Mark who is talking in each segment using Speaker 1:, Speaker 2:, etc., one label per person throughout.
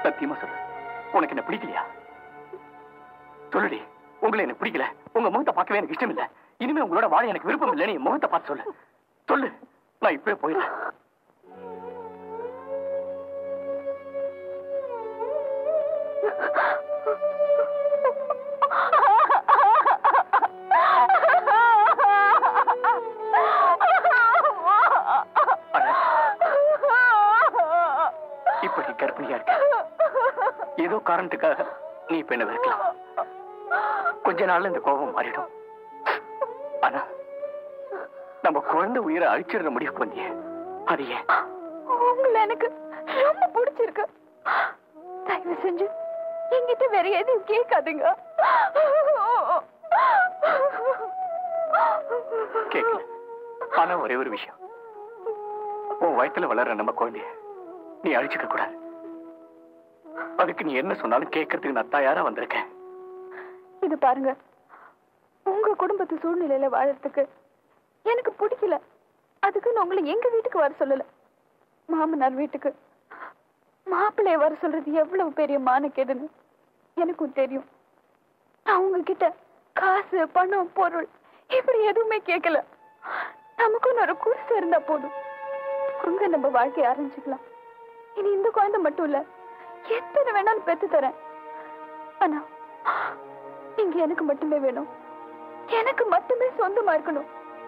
Speaker 1: சத்தியமா சொல்லு உனக்கு என்ன பிடிக்கலையா சொல்லுடி உங்களை எனக்கு பிடிக்கல உங்க முகத்தை பார்க்கவே எனக்கு இஷ்டம் இல்ல இனிமே உங்களோட வாழ எனக்கு விருப்பம் இல்லைன்னு என் முகத்தை பார்த்து சொல்லு சொல்லு நான் இப்பவே போயிடுறேன் அண்ணா, இப்ப நீ கர்ப்பிணியா இருக்க ஏதோ காரணத்துக்காக நீ இப்ப என்ன வெறுக்கலாம் கொஞ்ச நாள்ல இந்த கோபம் மாறிடும் ஆனா நம்ம குழந்தை உயிரை அழிச்சிடுற முடிவுக்கு வந்தியே அது ஏன்
Speaker 2: உங்களை எனக்கு ரொம்ப பிடிச்சிருக்கு தயவு செஞ்சு என்கிட்ட வேற எதையும் கேட்காதுங்க
Speaker 1: கேட்கல ஆனா ஒரே ஒரு விஷயம் உன் வயித்துல வளர்ற நம்ம குழந்தைய நீ அழிச்சுக்க கூடாது அதுக்கு நீ என்ன சொன்னாலும் கேட்கறதுக்கு நான் தயாரா வந்திருக்கேன்
Speaker 2: இது பாருங்க உங்க குடும்பத்து சூழ்நிலையில வாழறதுக்கு எனக்கு பிடிக்கல அதுக்கு நான் உங்களை எங்க வீட்டுக்கு வர சொல்லல மாமனார் வீட்டுக்கு மாப்பிள்ளைய வர சொல்றது எவ்வளவு பெரிய மானக்கேடுன்னு எனக்கும் தெரியும் நான் உங்ககிட்ட காசு பணம் பொருள் இப்படி எதுவுமே கேட்கல நமக்குன்னு ஒரு குருசு இருந்தா போதும் அங்க நம்ம வாழ்க்கைய ஆரம்பிச்சுக்கலாம் இனி இந்த குழந்தை மட்டும் இல்ல எத்தனை வேணாலும் பெத்து தரேன் ஆனா நீங்க எனக்கு மட்டுமே வேணும் எனக்கு மட்டுமே சொந்தமா இருக்கணும்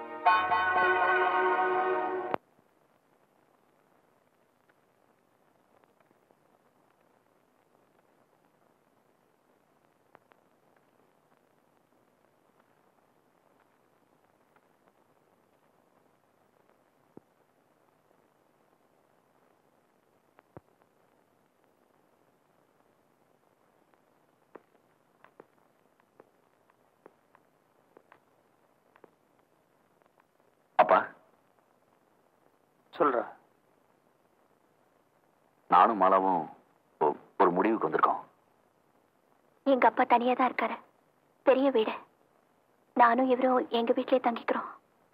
Speaker 1: அப்பா
Speaker 3: சொல்ற
Speaker 1: நானும் மாலாவும் ஒ- ஒரு முடிவுக்கு வந்திருக்கோம்
Speaker 4: எங்க அப்பா தனியா தான் இருக்காரு பெரிய வீடு நானும் இவரும் எங்க வீட்லயே தங்கிக்கிறோம்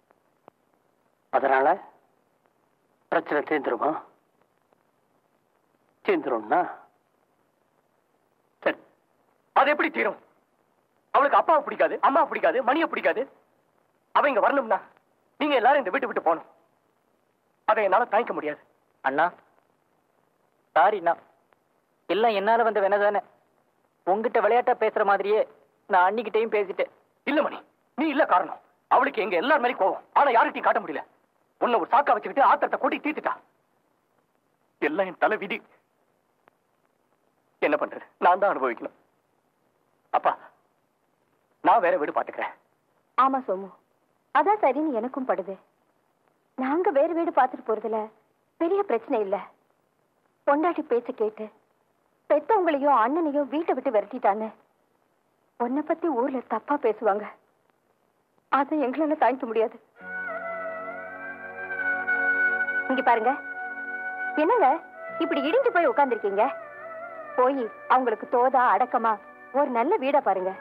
Speaker 3: அதனால பிரச்சனை தீர்ந்துருமா தீர்ந்துரும்னா
Speaker 1: சரி அது எப்படி தீரும் அவளுக்கு அப்பாவை பிடிக்காது அம்மா பிடிக்காது மணியை பிடிக்காது அவ இங்க வரணும்னா நீங்க எல்லாரும் இந்த வீட்டு விட்டு போகணும் அதை என்னால தாங்கிக்க முடியாது
Speaker 5: அண்ணா சாரிண்ணா எல்லாம் என்னால வந்த வேணதானே உங்ககிட்ட விளையாட்டா பேசுற மாதிரியே நான் அன்னிக்கிட்டையும் பேசிட்டேன்
Speaker 1: இல்ல மணி நீ இல்ல காரணம் அவளுக்கு எங்க எல்லார் மேலயும் கோவம் ஆனா யார்கிட்டயும் காட்ட முடியல உன்னை ஒரு சாக்கா வச்சுக்கிட்டு ஆத்திரத்தை கூட்டி தீர்த்துட்டா எல்லாம் என் தலை விதி என்ன பண்றது நான் தான் அனுபவிக்கணும் அப்பா நான் வேற வீடு பாத்துக்கிறேன்
Speaker 2: ஆமா சோமு அதான் சரின்னு எனக்கும் படுது நாங்க வேறு வீடு பார்த்துட்டு போறதுல பெரிய பிரச்சனை இல்ல பொண்டாட்டி பேச்ச கேட்டு பெத்தவங்களையோ அண்ணனையோ வீட்டை விட்டு விரட்டிட்டான்னு உன்னை பத்தி ஊர்ல தப்பா பேசுவாங்க அதை எங்களால தாங்கிக்க முடியாது இங்க பாருங்க என்னங்க இப்படி இடிஞ்சு போய் உட்கார்ந்திருக்கீங்க போய் அவங்களுக்கு தோதா அடக்கமா ஒரு நல்ல வீடா பாருங்க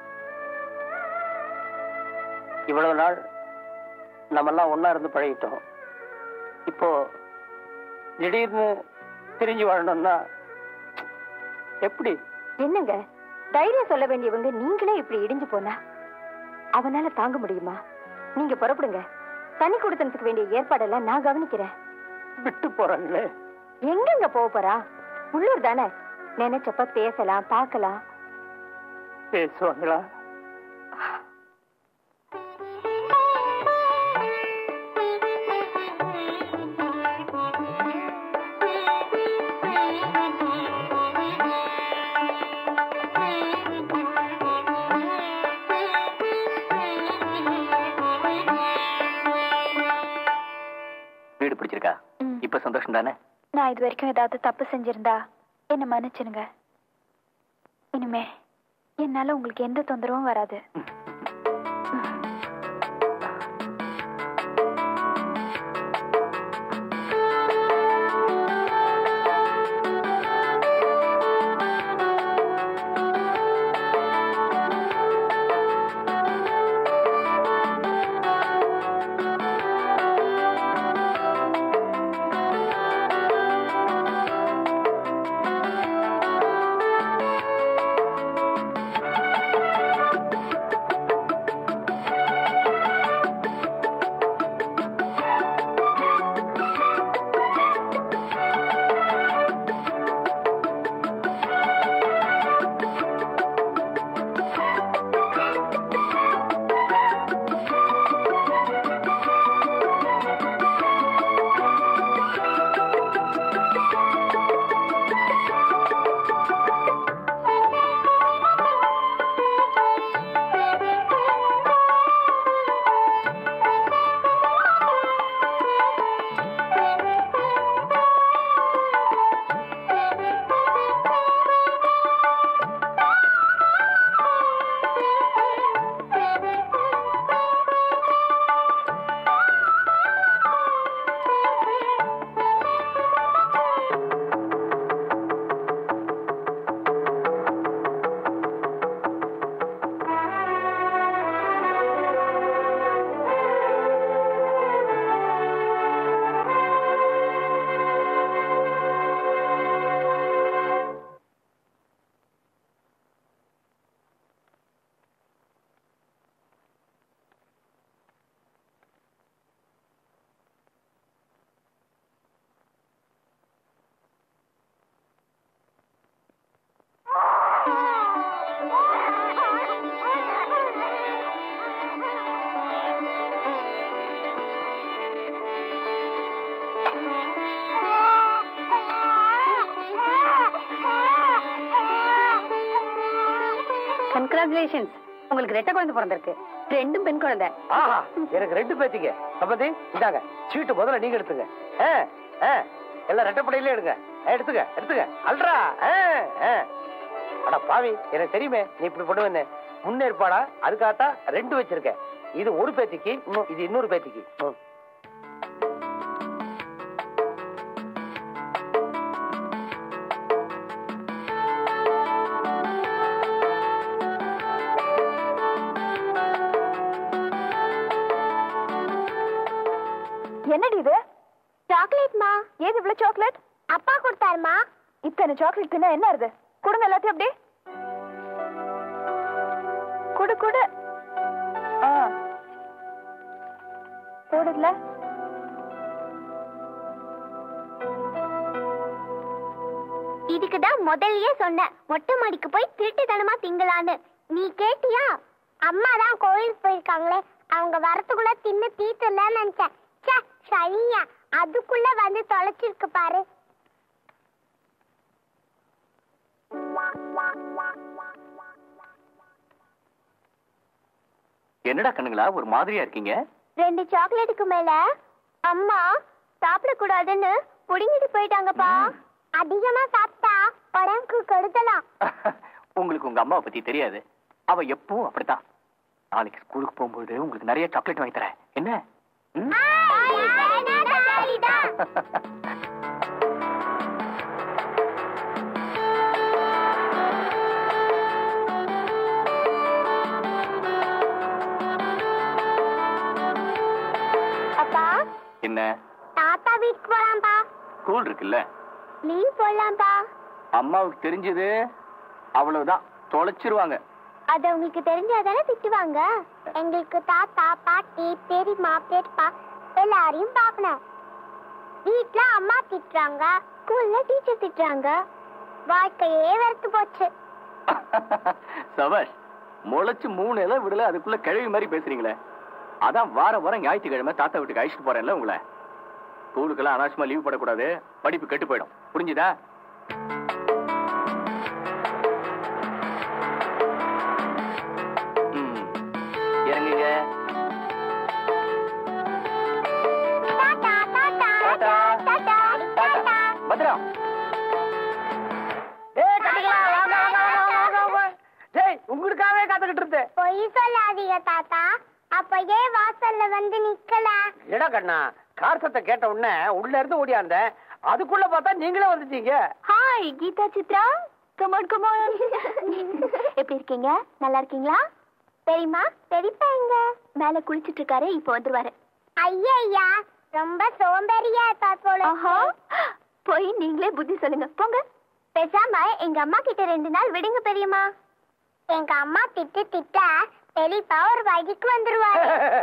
Speaker 3: இவ்வளவு நாள் நம்மெல்லாம் ஒண்ணா இருந்து பழகிட்டோம் இப்போ திடீர்னு பிரிஞ்சு வாழணும்னா எப்படி
Speaker 2: என்னங்க தைரியம் சொல்ல வேண்டியவங்க நீங்களே இப்படி இடிஞ்சு போனா அவனால தாங்க முடியுமா நீங்க புறப்படுங்க தனி கொடுத்தனத்துக்கு வேண்டிய ஏற்பாடெல்லாம் நான் கவனிக்கிறேன்
Speaker 3: விட்டு போறாங்களே
Speaker 2: எங்கெங்க போக போறா உள்ளூர் தானே நினைச்சப்ப பேசலாம் பார்க்கலாம்
Speaker 3: பேசுவாங்களா
Speaker 1: வீடு பிடிச்சிருக்கா இப்ப சந்தோஷம் தானே
Speaker 4: நான் இது வரைக்கும் ஏதாவது தப்பு செஞ்சிருந்தா என்ன மன்னிச்சிடுங்க இனிமே என்னால உங்களுக்கு எந்த தொந்தரவும் வராது
Speaker 2: கங்க்ராச்சுலேஷன்ஸ் உங்களுக்கு ரெட்டை குழந்தை பிறந்திருக்கு ரெண்டும் பெண் குழந்தை
Speaker 3: ஆஹா எனக்கு ரெண்டு பேத்திங்க சம்பந்தி இந்தாங்க சீட்டு முதல்ல நீங்க எடுத்துங்க ஆ, ஆ, எல்லாம் ரெட்டப்படையிலே எடுங்க ஆ, எடுத்துக்க எடுத்துக்க அல்றா ஆ, ஆ. அட பாவி எனக்கு தெரியுமே நீ இப்படி பண்ணுவேன்னு முன்னேற்பாடா அதுக்காகத்தான் ரெண்டு வச்சிருக்கேன் இது ஒரு பேத்திக்கு ம், இது இன்னொரு பேத்திக்கு ம்.
Speaker 2: என்னடி இது சாக்லேட்மா ஏது இவ்வளவு சாக்லேட் அப்பா கொடுத்தாருமா இத்தனை சாக்லேட் தின்னா என்ன இது கொடுங்க எல்லாத்தையும் அப்படியே குடு குடு ஆ போடுதுல
Speaker 6: இதுக்கு தான் முதல்லயே சொன்னேன் மொட்டை மாடிக்கு போய் திருட்டுத்தனமா திங்கலான்னு நீ கேட்டியா அம்மா தான் கோயிலுக்கு போயிருக்காங்களே அவங்க வரத்துக்குள்ள தின்னு தீத்துலன்னு நினைச்சேன் ச்சே சரியா அதுக்குள்ள வந்து தொலைச்சிருக்கு பாரு
Speaker 1: என்னடா கண்ணுங்களா ஒரு மாதிரியா இருக்கீங்க
Speaker 6: ரெண்டு சாக்லேட்டுக்கு மேல அம்மா சாப்பிடக்கூடாதுன்னு புடுங்கிட்டு போயிட்டாங்கப்பா அதிகமா சாப்பிட்டா உடம்புக்கு கெடுதலாம்
Speaker 1: உங்களுக்கு உங்க அம்மாவை பத்தி தெரியாது அவ எப்பவும் அப்படித்தான் நாளைக்கு ஸ்கூலுக்கு போகும்போது உங்களுக்கு நிறைய சாக்லேட் வாங்கி தரேன் என்ன ம்?
Speaker 6: அப்பா
Speaker 1: என்ன
Speaker 6: தாத்தா வீட்டுக்கு போலாம்ப்பா
Speaker 1: ஸ்கூல் இருக்குல்ல
Speaker 6: லீவ் போடலாம்ப்பா
Speaker 1: அம்மாவுக்கு தெரிஞ்சது அவ்வளவுதான் தொலைச்சிருவாங்க
Speaker 6: அது உங்களுக்கு தெரிஞ்சாதானே திட்டுவாங்க எங்களுக்கு தாத்தா பாட்டி பெரியம்மா பெரியப்பா எல்லாரையும் பார்க்கணும் வீட்ல அம்மா திட்டுறாங்க ஸ்கூல்ல டீச்சர் திட்டுறாங்க வாழ்க்கையே வெறுத்து போச்சு
Speaker 1: சபாஷ் முளைச்சு மூணு இலை விடல அதுக்குள்ள கிழவி மாதிரி பேசுறீங்களே அதான் வாரம் வாரம் ஞாயிற்றுக்கிழமை தாத்தா வீட்டுக்கு அழைச்சிட்டு போறேன்ல உங்களை ஸ்கூலுக்கெல்லாம் அனாவசியமா லீவ் போடக்கூடாது படிப்பு கெட்டு போயிடும் புரிஞ்சுதா ம். இறங்குங்க
Speaker 6: டாடா டாடா
Speaker 1: டாடா.
Speaker 6: டாடா டாடா
Speaker 1: பத்திரம்
Speaker 3: ஏய் கண்ணுங்களா வாங்க வாங்க வாங்க வாங்க வாங்க டேய் உங்களுக்காகவே காத்துக்கிட்டு இருந்தேன்
Speaker 6: பொய் சொல்லாதீங்க தாத்தா அப்ப ஏன் வாசல்ல வந்து நிக்கல
Speaker 3: எடா கண்ணா கார் சத்தம் கேட்ட உடனே உள்ள இருந்து ஓடியாந்தேன் அதுக்குள்ள பார்த்தா நீங்களே வந்துட்டீங்க
Speaker 2: hi Geetha Chitra come on come on எப்படி இருக்கீங்க நல்லா இருக்கீங்களா
Speaker 6: பெரியம்மா பெரியப்பா எங்க
Speaker 2: மேல குளிச்சிட்டு இருக்காரு இப்போ வந்துருவாரு
Speaker 6: ஐயா ரொம்ப சோம்பேறியா இருப்பா போல
Speaker 2: ஆஹா போய் நீங்களே புத்தி சொல்லுங்க போங்க
Speaker 6: பேசாம எங்க அம்மா கிட்ட ரெண்டு நாள் விடுங்க பெரியம்மா எங்க அம்மா திட்டு திட்ட பெரியப்பா ஒரு வழிக்கு வந்துருவாரு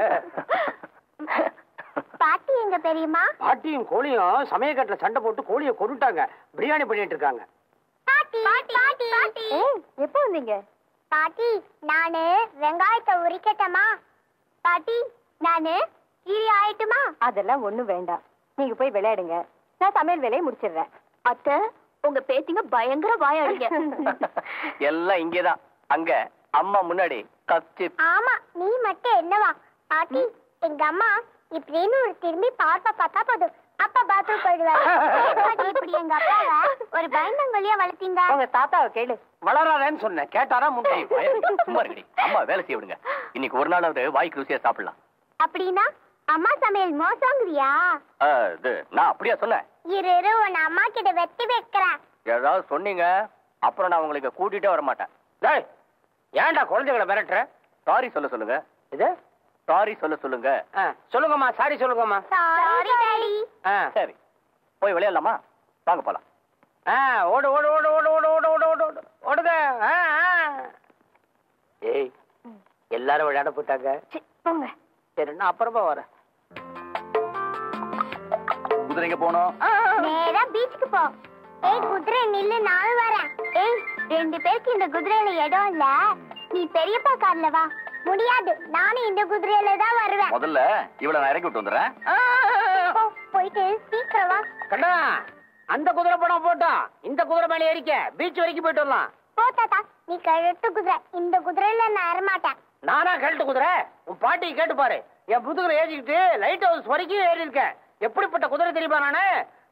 Speaker 6: பாட்டி எங்க பெரியம்மா
Speaker 3: பாட்டியும் கோழியும் சமயக்கட்டுல சண்டை போட்டு கோழியை கொண்டுட்டாங்க பிரியாணி பண்ணிட்டு இருக்காங்க
Speaker 6: பாட்டி பாட்டி பாட்டி
Speaker 2: ஏய் எப்போ வந்தீங்க
Speaker 6: பாட்டி நானு வெங்காயத்தை உரிக்கட்டமா பாட்டி நானு கீரி ஆயிட்டுமா
Speaker 2: அதெல்லாம் ஒண்ணும் வேண்டாம் நீங்க போய் விளையாடுங்க நான் சமையல் வேலையை முடிச்சிடுறேன் அத்தை உங்க பேத்திங்க பயங்கர வாயாடுங்க
Speaker 1: எல்லாம் இங்கேதான் அங்க அம்மா முன்னாடி கச்சி
Speaker 6: ஆமா நீ மட்டும் என்னவா பாட்டி எங்க அம்மா இப்படின்னு ஒரு திரும்பி பார்ப்ப பார்த்தா போதும் அப்பா பாத்ரூம் போயிடுவாரு பாட்டி இப்படி எங்க அப்பாவை ஒரு பயந்தங்கொல்லியா வளர்த்தீங்க
Speaker 2: உங்க தாத்தாவை கேளு
Speaker 3: வளராதேன்னு சொன்னேன் கேட்டாரா முட்டை
Speaker 1: ஏய், பயம். சும்மா இருக்கடி அம்மா வேலை செய்ய விடுங்க இன்னைக்கு ஒரு நாளாவது வாய்க்கு ருசியா சாப்பிடலாம்
Speaker 6: அப்படின்னா அம்மா சமையல் மோசங்கிறியா
Speaker 1: ஆ, இது நான் அப்படியா சொன்னேன்
Speaker 6: இரு இரு உன் அம்மா கிட்ட வெட்டி வைக்கிறேன்
Speaker 1: ஏதாவது சொன்னீங்க அப்புறம் நான் உங்களுக்கு கூட்டிட்டே வர மாட்டேன்
Speaker 3: டேய் ஏன்டா குழந்தைகளை மிரட்டுற
Speaker 1: சாரி சொல்ல சொல்லுங்க
Speaker 3: இது
Speaker 1: சாரி சொல்ல சொல்லுங்க
Speaker 3: ஆ, சொல்லுங்கம்மா சாரி சொல்லுங்கம்மா
Speaker 6: சாரி டாடி
Speaker 3: ஆ
Speaker 1: சரி போய் விளையாடலாமா வாங்க போலாம்
Speaker 3: ஆ ஓடு ஓடு ஓடு ஓடு ஓடு ஓடு ஓடு ஓடு ஓடு ஓடுங்க ஆ ஆ ஏய் எல்லாரும் விளையாட போயிட்டாங்க
Speaker 2: சி, போங்க
Speaker 3: சரி நான் அப்புறமா வரேன்
Speaker 1: குதிரைங்க போனோம்
Speaker 6: நேரா பீச்சுக்கு போ ஏய் குதிரை நில்லு நானும் வரேன் ஏய் ரெண்டு பேருக்கு இந்த குதிரையில இடம் இல்ல நீ பெரியப்பா கார்ல வா முடியாது நானும் இந்த குதிரையில தான் வருவேன்
Speaker 1: முதல்ல இவளை நான் இறக்கி விட்டு வந்துடுறேன்
Speaker 6: போ, போயிட்டு சீக்கிரம் வா
Speaker 3: கண்ணா அந்த குதிரை படம் போட்டோம் இந்த குதிரை மேலே ஏறிக்க பீச் வரைக்கும் போயிட்டு வரலாம்
Speaker 6: போ தாத்தா நீ கழுத்து குதிரை இந்த குதிரையில நான் ஏறமாட்டேன்
Speaker 3: நானா கழட்டு குதிரை உன் பாட்டி கேட்டு பாரு என் முதுகுல ஏறிக்கிட்டு லைட் ஹவுஸ் வரைக்கும் ஏறி இருக்கேன் எப்படிப்பட்ட குதிரை தெரியுமா நானு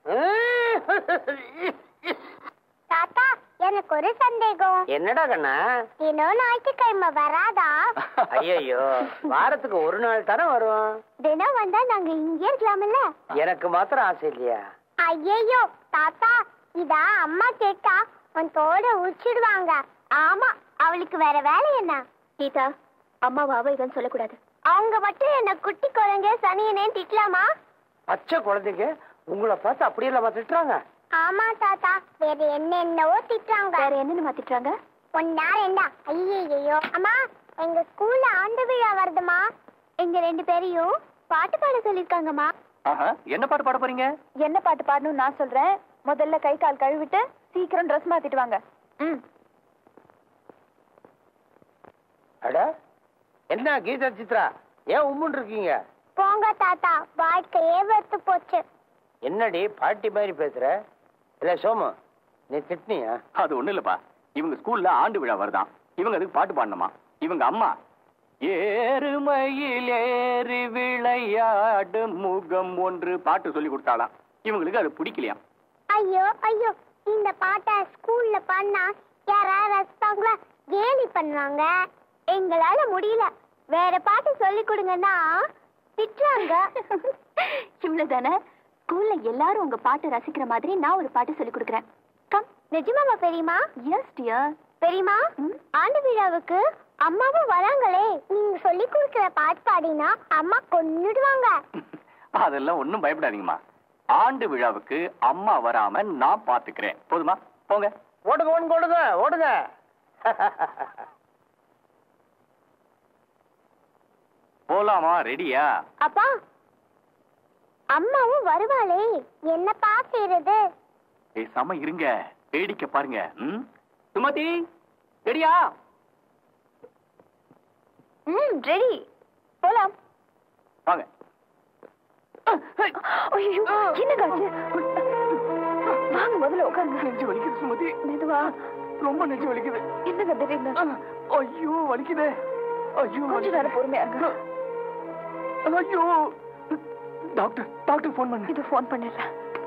Speaker 6: தாத்தா எனக்கு ஒரு சந்தேகம்
Speaker 3: என்னடா கண்ணா
Speaker 6: தினம் ஞாயிற்றுக்கிழமை வராதா
Speaker 3: ஐயோ வாரத்துக்கு ஒரு நாள் தானே வரும்
Speaker 6: தினம் வந்தா நாங்க இங்கே இருக்கலாம்ல
Speaker 3: எனக்கு மாத்திரம் ஆசை இல்லையா
Speaker 6: ஐயோ தாத்தா இதா அம்மா கேட்டா உன் தோட உச்சிடுவாங்க ஆமா அவளுக்கு வேற வேலை என்ன கீதா அம்மா வாவைதான் சொல்லக்கூடாது அவங்க மட்டும் என்ன குட்டி குழந்தை சனியனே திட்டலாமா
Speaker 3: பச்சை குழந்தைங்க உங்களை பார்த்து அப்படியெல்லாம் திட்டுறாங்க
Speaker 6: ஆமா தாத்தா வேற என்னென்னவோ திட்டுறாங்க வேற என்னென்ன திட்டுறாங்க ஒன்னா ரெண்டா ஐயோ அம்மா எங்க ஸ்கூல்ல ஆண்டு விழா வருதுமா எங்க ரெண்டு பேரையும் பாட்டு பாட சொல்லிருக்காங்கம்மா
Speaker 1: ஆஹா, என்ன பாட்டு பாட போறீங்க
Speaker 2: என்ன பாட்டு பாடணும்னு நான் சொல்றேன் முதல்ல கை கால் கழுவிட்டு சீக்கிரம் ட்ரெஸ் மாத்திட்டு வாங்க ம்
Speaker 3: அட என்ன கீதா சித்ரா ஏன் உம்முன்னு இருக்கீங்க
Speaker 6: போங்க தாத்தா வாழ்க்கையே வெறுத்து போச்சு
Speaker 3: என்னடி பாட்டி மாதிரி பேசுற இல்ல சோமு நீ திட்டினியா
Speaker 1: அது ஒண்ணு இல்லப்பா இவங்க ஸ்கூல்ல ஆண்டு விழா வருதாம் இவங்க அதுக்கு பாட்டு பாடணுமா இவங்க அம்மா ஏறுமையில் ஏறி விளையாடும் முகம் ஒன்று பாட்டு சொல்லி கொடுத்தாலாம் இவங்களுக்கு அது பிடிக்கலையாம்
Speaker 6: ஐயோ ஐயோ இந்த பாட்டை ஸ்கூல்ல பண்ணா யாராவது ரசிப்பாங்களா கேலி பண்ணுவாங்க எங்களால முடியல வேற பாட்டு சொல்லி கொடுங்கன்னா திட்டுறாங்க இவ்வளவுதானே ஸ்கூல்ல எல்லாரும் உங்க பாட்டு ரசிக்கிற மாதிரி நான் ஒரு பாட்டு சொல்லி கொடுக்குறேன் கம் நிஜமாவா பெரியமா எஸ் டியர் பெரியமா ஆண்டு விழாவுக்கு அம்மாவும் வராங்களே நீங்க சொல்லி கொடுக்கிற பாட்டு பாடினா அம்மா கொன்னுடுவாங்க
Speaker 1: அதெல்லாம் ஒண்ணும் பயப்படாதீங்கம்மா ஆண்டு விழாவுக்கு அம்மா வராம நான் பாத்துக்கிறேன் போதுமா போங்க
Speaker 3: ஓடுங்க ஓடுங்க ஓடுங்க ஓடுங்க
Speaker 1: போலாமா ரெடியா
Speaker 6: அப்பா அம்மாவும் வருவாளே என்ன பாத்துறது
Speaker 1: பேசாம இருங்க வேடிக்கை பாருங்க ம் சுமதி ரெடியா
Speaker 2: ம் ரெடி போலாம்
Speaker 1: வாங்க
Speaker 2: ஐயோ என்னங்க ஆச்சு வாங்க முதல்ல உட்காருங்க
Speaker 1: நெஞ்சு வலிக்குது சுமதி
Speaker 2: மெதுவா
Speaker 1: ரொம்ப நெஞ்சு வலிக்குது
Speaker 2: என்னங்க திடீர்னு
Speaker 1: ஐயோ வலிக்குதே ஐயோ
Speaker 2: கொஞ்ச நேரம் பொறுமையா இருங்க
Speaker 1: ஐயோ டாக்டர் டாக்டர் ஃபோன் பண்ணு
Speaker 2: இது ஃபோன் பண்ணிடுறேன்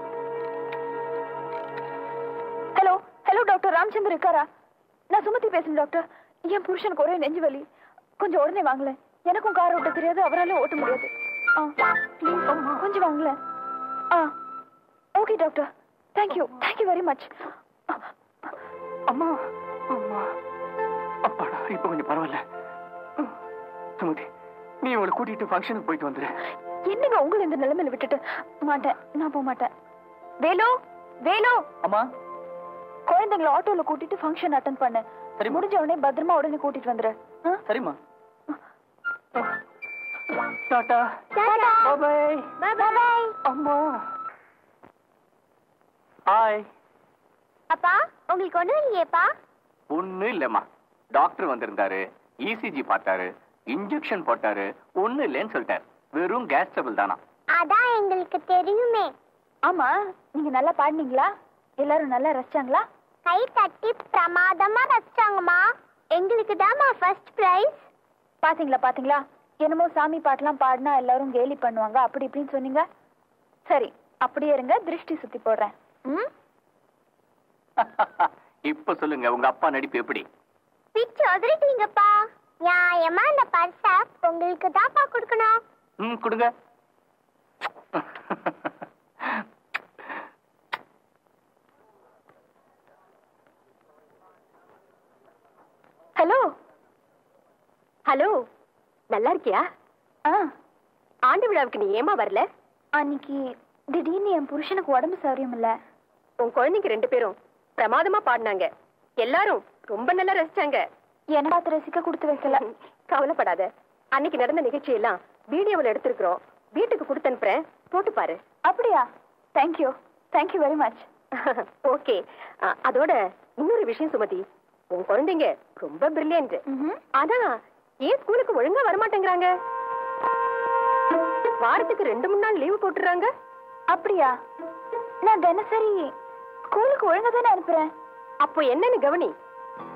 Speaker 2: ஹலோ ஹலோ டாக்டர் ராமச்சந்தர் இருக்காரா நான் சுமதி பேசுறேன் டாக்டர் என் புருஷனுக்கு ஒரே நெஞ்சு வலி கொஞ்சம் உடனே வாங்களேன் எனக்கும் கார் ஓட்ட தெரியாது அவரால ஓட்ட முடியாது ஆ ப்ளீஸ் கொஞ்சம் வாங்களேன் ஆ okay doctor thank you thank you very much
Speaker 1: அம்மா அம்மா அப்பாடா இப்ப கொஞ்சம் பரவாயில்ல சுமதி நீ இவளை கூட்டிட்டு ஃபங்க்ஷனுக்கு போயிட்டு வந்துரு
Speaker 2: என்னங்க உங்களை இந்த நிலைமையில விட்டுட்டு மாட்டேன் நான் போக மாட்டேன் வேலு வேலு
Speaker 5: அம்மா
Speaker 2: குழந்தைங்களை ஆட்டோல கூட்டிட்டு ஃபங்க்ஷன் அட்டன் பண்ண
Speaker 5: சரி
Speaker 2: முடிஞ்ச உடனே பத்திரமா உடனே கூட்டிட்டு வந்துரு ஆ?
Speaker 5: சரிம்மா
Speaker 1: டாடா
Speaker 6: டாடா
Speaker 1: பாய்
Speaker 6: பை பை
Speaker 1: அம்மா ஹாய்
Speaker 6: அப்பா உங்களுக்கு ஒண்ணும் இல்லையேப்பா
Speaker 1: ஒண்ணு இல்லம்மா டாக்டர் வந்திருந்தாரு இசிஜி பார்த்தாரு இன்ஜெக்ஷன் போட்டாரு ஒண்ணு இல்லைன்னு சொல்லிட்டாரு வெறும் கேஸ் ட்ரபிள் தானா
Speaker 6: அதான் எங்களுக்கு தெரியுமே
Speaker 2: ஆமா நீங்க நல்லா பாடினீங்களா எல்லாரும் நல்லா ரசிச்சாங்களா
Speaker 6: கை தட்டி பிரமாதமா ரசிச்சாங்கம்மா எங்களுக்கு தாம்மா ஃபர்ஸ்ட் பிரைஸ்
Speaker 2: பாத்தீங்களா பாத்தீங்களா என்னமோ சாமி பாட்டெல்லாம் பாடினா எல்லாரும் கேலி பண்ணுவாங்க அப்படி இப்படின்னு சொன்னீங்க சரி அப்படியே இருங்க திருஷ்டி சுத்தி போடுறேன் ம்
Speaker 1: இப்ப சொல்லுங்க உங்க அப்பா நடிப்பு எப்படி
Speaker 6: பிச்சு உதறிட்டீங்கப்பா நியாயமா இந்த பர்ஸ உங்களுக்கு தான்ப்பா கொடுக்கணும்
Speaker 1: ம் கொடுங்க
Speaker 2: ஹலோ
Speaker 7: ஹலோ நல்லா இருக்கியா
Speaker 2: ஆ
Speaker 7: ஆண்டு விழாவுக்கு நீ ஏமா வரல
Speaker 2: அன்னைக்கு திடீர்னு என் புருஷனுக்கு உடம்பு சௌரியம் இல்ல
Speaker 7: உன் குழந்தைங்க ரெண்டு பேரும் பிரமாதமா பாடினாங்க எல்லாரும் ரொம்ப நல்லா ரசிச்சாங்க
Speaker 2: என்ன பார்த்து ரசிக்க கொடுத்து வைக்கல
Speaker 7: கவலைப்படாத அன்னைக்கு நடந்த நிகழ்ச்சி எல்லாம் வீடியோவில் எடுத்திருக்கிறோம் வீட்டுக்கு கொடுத்து அனுப்புறேன் போட்டு பாரு
Speaker 2: அப்படியா thank you thank you very much
Speaker 7: okay அதோட இன்னொரு விஷயம் சுமதி உன் குழந்தைங்க ரொம்ப பிரில்லியன்ட் ஆனா ஏன் ஸ்கூலுக்கு ஒழுங்கா வரமாட்டேங்கிறாங்க வாரத்துக்கு ரெண்டு மூணு நாள் லீவு போட்டுறாங்க
Speaker 2: அப்படியா நான் தினசரி ஸ்கூலுக்கு ஒழுங்கா தானே அனுப்புறேன்
Speaker 7: அப்போ என்னன்னு கவனி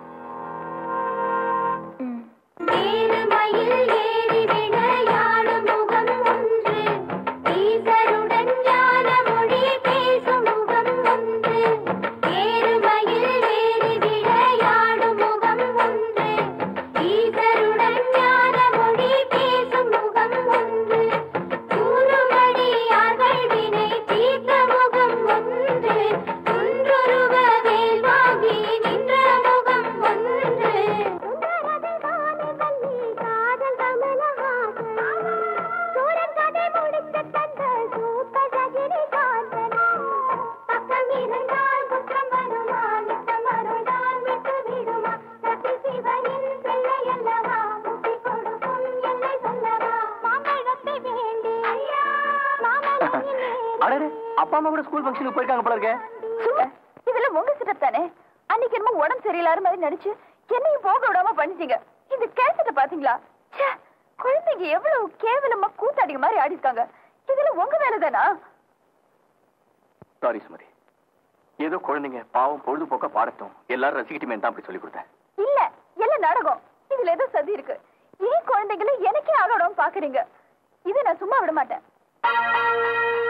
Speaker 1: அப்பா அம்மா கூட ஸ்கூல் ஃபங்க்ஷனுக்கு போயிருக்காங்க போல இருக்கே
Speaker 2: சும்மா, இதெல்லாம் உங்க சிட்டப் தானே அன்னைக்கு என்னமோ உடம்பு சரியில்லாத மாதிரி நினைச்சு என்னையும் போக விடாம பண்ணிட்டீங்க இந்த கேசட்ட பாத்தீங்களா ச்சே, குழந்தைங்க எவ்வளவு கேவலமா கூத்தாடிங்க மாதிரி ஆடிருக்காங்க இதுல உங்க வேலைதானா
Speaker 1: சாரி சுமதி ஏதோ குழந்தைங்க பாவம் பொழுதுபோக்கா பாடட்டும் எல்லாரும் ரசிக்கட்டுமே தான் அப்படி சொல்லி கொடுத்தேன்
Speaker 2: இல்ல எல்லாம் நாடகம் இதுல ஏதோ சதி இருக்கு ஏன் குழந்தைகளை எனக்கே ஆகணும் பாக்குறீங்க இதை நான் சும்மா விட மாட்டேன்